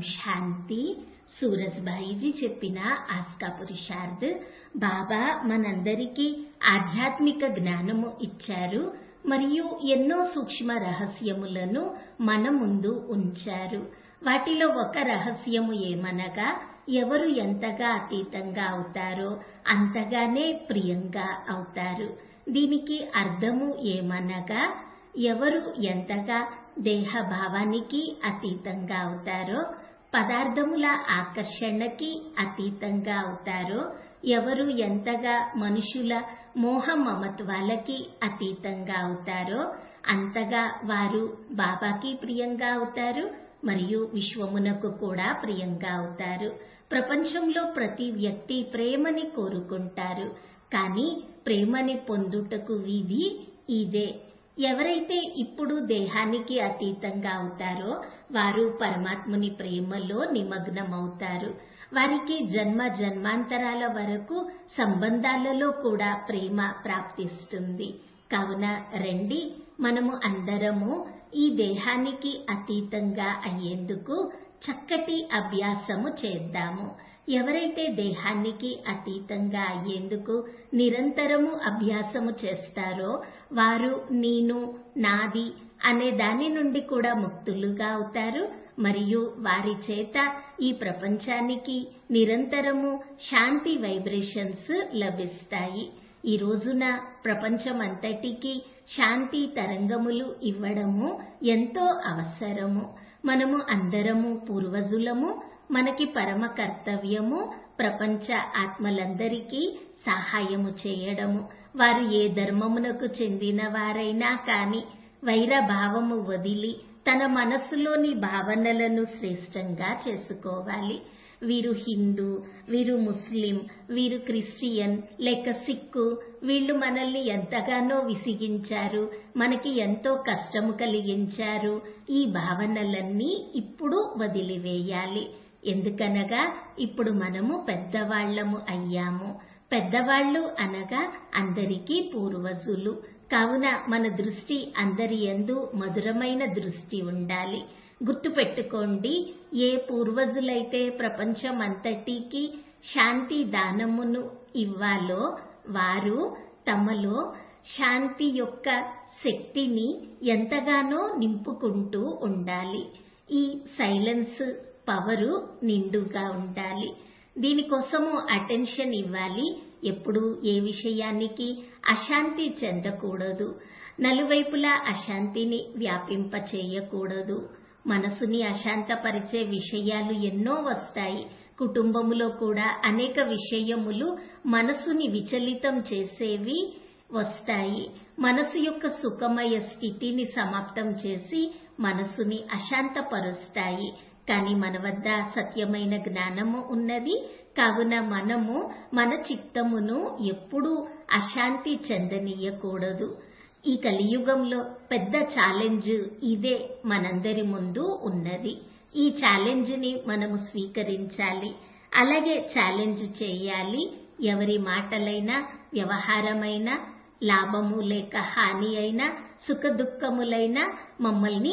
శాంతి సూరజ్భాయిజీ చెప్పిన ఆస్కా పురుషార్థ్ బాబా మనందరికీ ఆధ్యాత్మిక జ్ఞానము ఇచ్చారు మరియు ఎన్నో సూక్ష్మ రహస్యములను మన ముందు ఉంచారు వాటిలో ఒక రహస్యము ఏమనగా ఎవరు ఎంతగా అతీతంగా అవుతారో అంతగానే ప్రియంగా అవుతారు దీనికి అర్థము ఏమనగా ఎవరు ఎంతగా దేహ భావానికి అతీతంగా అవుతారో పదార్థముల ఆకర్షణకి అతీతంగా అవుతారో ఎవరు ఎంతగా మనుషుల మోహ మమత్వాలకి అతీతంగా అవుతారో అంతగా వారు బాబాకి ప్రియంగా అవుతారు మరియు విశ్వమునకు కూడా ప్రియంగా అవుతారు ప్రపంచంలో ప్రతి వ్యక్తి ప్రేమని కోరుకుంటారు కానీ ప్రేమని పొందుటకు విధి ఇదే ఎవరైతే ఇప్పుడు దేహానికి అతీతంగా అవుతారో వారు పరమాత్ముని ప్రేమలో నిమగ్నమవుతారు వారికి జన్మ జన్మాంతరాల వరకు సంబంధాలలో కూడా ప్రేమ ప్రాప్తిస్తుంది కావున రండి మనము అందరము ఈ దేహానికి అతీతంగా అయ్యేందుకు చక్కటి అభ్యాసము చేద్దాము ఎవరైతే దేహానికి అతీతంగా అయ్యేందుకు నిరంతరము అభ్యాసము చేస్తారో వారు నేను నాది అనే దాని నుండి కూడా ముక్తులుగా అవుతారు మరియు వారి చేత ఈ ప్రపంచానికి నిరంతరము శాంతి వైబ్రేషన్స్ లభిస్తాయి ఈ రోజున ప్రపంచమంతటికి శాంతి తరంగములు ఇవ్వడము ఎంతో అవసరము మనము అందరము పూర్వజులము మనకి పరమ కర్తవ్యము ప్రపంచ ఆత్మలందరికీ సహాయము చేయడము వారు ఏ ధర్మమునకు చెందిన వారైనా కాని వైరభావము వదిలి తన మనస్సులోని భావనలను శ్రేష్టంగా చేసుకోవాలి వీరు హిందూ వీరు ముస్లిం వీరు క్రిస్టియన్ లేక సిక్కు వీళ్ళు మనల్ని ఎంతగానో విసిగించారు మనకి ఎంతో కష్టము కలిగించారు ఈ భావనలన్నీ ఇప్పుడు వదిలివేయాలి ఎందుకనగా ఇప్పుడు మనము పెద్దవాళ్లము అయ్యాము పెద్దవాళ్లు అనగా అందరికీ పూర్వజులు కావున మన దృష్టి అందరి ఎందు మధురమైన దృష్టి ఉండాలి గుర్తుపెట్టుకోండి ఏ పూర్వజులైతే ప్రపంచం అంతటికి శాంతి దానమును ఇవ్వాలో వారు తమలో శాంతి యొక్క శక్తిని ఎంతగానో నింపుకుంటూ ఉండాలి ఈ సైలెన్స్ పవరు నిండుగా ఉండాలి దీనికోసము అటెన్షన్ ఇవ్వాలి ఎప్పుడు ఏ విషయానికి అశాంతి చెందకూడదు నలువైపులా అశాంతిని వ్యాపింప చేయకూడదు మనసుని అశాంతపరిచే విషయాలు ఎన్నో వస్తాయి కుటుంబములో కూడా అనేక విషయములు మనసుని విచలితం చేసేవి వస్తాయి మనసు యొక్క సుఖమయ స్థితిని సమాప్తం చేసి మనసుని అశాంతపరుస్తాయి కానీ మన వద్ద సత్యమైన జ్ఞానము ఉన్నది కావున మనము మన చిత్తమును ఎప్పుడూ అశాంతి చెందనీయకూడదు ఈ కలియుగంలో పెద్ద ఛాలెంజ్ ఇదే మనందరి ముందు ఉన్నది ఈ ఛాలెంజ్ ని మనము స్వీకరించాలి అలాగే ఛాలెంజ్ చేయాలి ఎవరి మాటలైనా వ్యవహారమైనా లాభము లేక హాని అయినా సుఖ దుఃఖములైనా మమ్మల్ని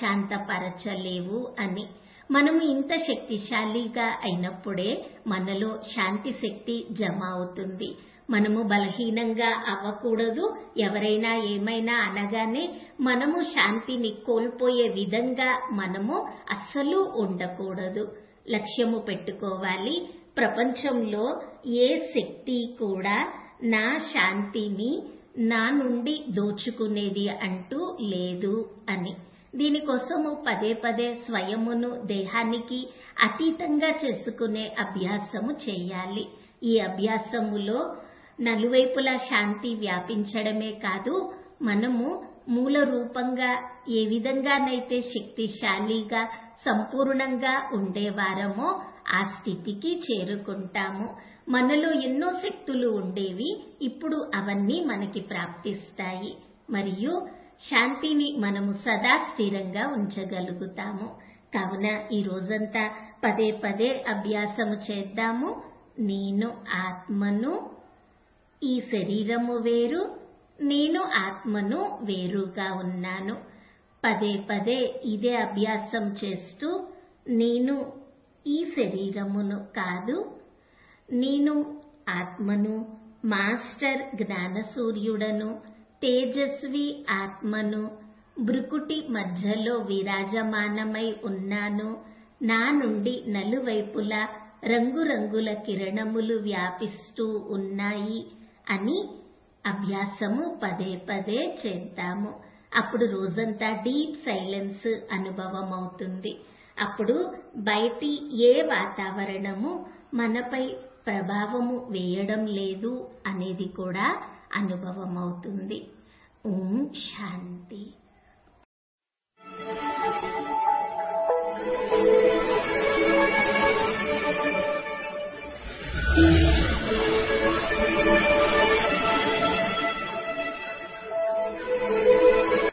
అశాంతపరచలేవు అని మనము ఇంత శక్తిశాలిగా అయినప్పుడే మనలో శాంతి శక్తి జమ అవుతుంది మనము బలహీనంగా అవ్వకూడదు ఎవరైనా ఏమైనా అనగానే మనము శాంతిని కోల్పోయే విధంగా మనము అస్సలు ఉండకూడదు లక్ష్యము పెట్టుకోవాలి ప్రపంచంలో ఏ శక్తి కూడా నా శాంతిని నా నుండి దోచుకునేది అంటూ లేదు అని దీనికోసము పదే పదే స్వయమును దేహానికి అతీతంగా చేసుకునే అభ్యాసము చేయాలి ఈ అభ్యాసములో నలువైపులా శాంతి వ్యాపించడమే కాదు మనము మూల రూపంగా ఏ విధంగానైతే శక్తిశాలిగా సంపూర్ణంగా ఉండేవారమో ఆ స్థితికి చేరుకుంటాము మనలో ఎన్నో శక్తులు ఉండేవి ఇప్పుడు అవన్నీ మనకి ప్రాప్తిస్తాయి మరియు శాంతిని మనము సదా స్థిరంగా ఉంచగలుగుతాము కావున ఈ రోజంతా పదే పదే అభ్యాసము చేద్దాము నేను ఆత్మను ఈ శరీరము వేరు నేను ఆత్మను వేరుగా ఉన్నాను పదే పదే ఇదే అభ్యాసం చేస్తూ నేను ఈ శరీరమును కాదు నేను ఆత్మను మాస్టర్ జ్ఞానసూర్యుడను తేజస్వి ఆత్మను భృకుటి మధ్యలో విరాజమానమై ఉన్నాను నా నుండి నలువైపులా రంగురంగుల కిరణములు వ్యాపిస్తూ ఉన్నాయి అని అభ్యాసము పదే పదే చేద్దాము అప్పుడు రోజంతా డీప్ సైలెన్స్ అనుభవం అవుతుంది అప్పుడు బయటి ఏ వాతావరణము మనపై ప్రభావము వేయడం లేదు అనేది కూడా అనుభవం అవుతుంది ఓం శాంతి